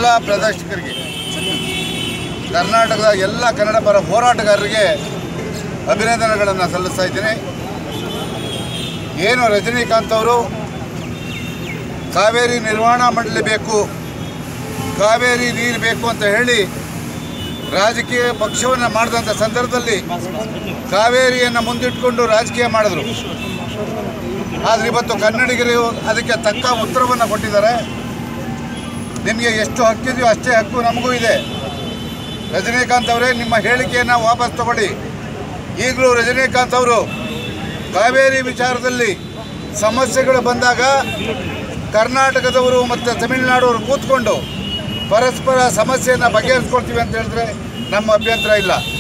ಎಲ್ಲ ಪ್ರದರ್ಶಕರಿಗೆ ಕರ್ನಾಟಕದ ಎಲ್ಲ ಕನ್ನಡ ಪರ ಹೋರಾಟಗಾರರಿಗೆ ಅಭಿನಂದನೆಗಳನ್ನು ಸಲ್ಲಿಸ್ತಾ ಇದ್ದೀನಿ ಏನು ರಜನಿಕಾಂತ್ ಅವರು ಕಾವೇರಿ ನಿರ್ವಹಣಾ ಮಂಡಳಿ ಬೇಕು ಕಾವೇರಿ ನೀರು ಬೇಕು ಅಂತ ಹೇಳಿ ರಾಜಕೀಯ ಪಕ್ಷವನ್ನು ಮಾಡಿದಂಥ ಸಂದರ್ಭದಲ್ಲಿ ಕಾವೇರಿಯನ್ನು ಮುಂದಿಟ್ಕೊಂಡು ರಾಜಕೀಯ ಮಾಡಿದ್ರು ಆದರೆ ಇವತ್ತು ಕನ್ನಡಿಗರು ಅದಕ್ಕೆ ತಕ್ಕ ಉತ್ತರವನ್ನು ಕೊಟ್ಟಿದ್ದಾರೆ ನಿಮಗೆ ಎಷ್ಟು ಹಕ್ಕಿದೆಯೋ ಅಷ್ಟೇ ಹಕ್ಕು ನಮಗೂ ಇದೆ ರಜನಿಕಾಂತ್ ಅವರೇ ನಿಮ್ಮ ಹೇಳಿಕೆಯನ್ನು ವಾಪಸ್ ತಗೊಳ್ಳಿ ಈಗಲೂ ರಜನಿಕಾಂತ್ ಅವರು ಕಾವೇರಿ ವಿಚಾರದಲ್ಲಿ ಸಮಸ್ಯೆಗಳು ಬಂದಾಗ ಕರ್ನಾಟಕದವರು ಮತ್ತು ತಮಿಳುನಾಡವರು ಕೂತ್ಕೊಂಡು ಪರಸ್ಪರ ಸಮಸ್ಯೆಯನ್ನು ಬಗೆಹರಿಸ್ಕೊಳ್ತೀವಿ ಅಂತ ಹೇಳಿದ್ರೆ ನಮ್ಮ ಅಭ್ಯಂತರ ಇಲ್ಲ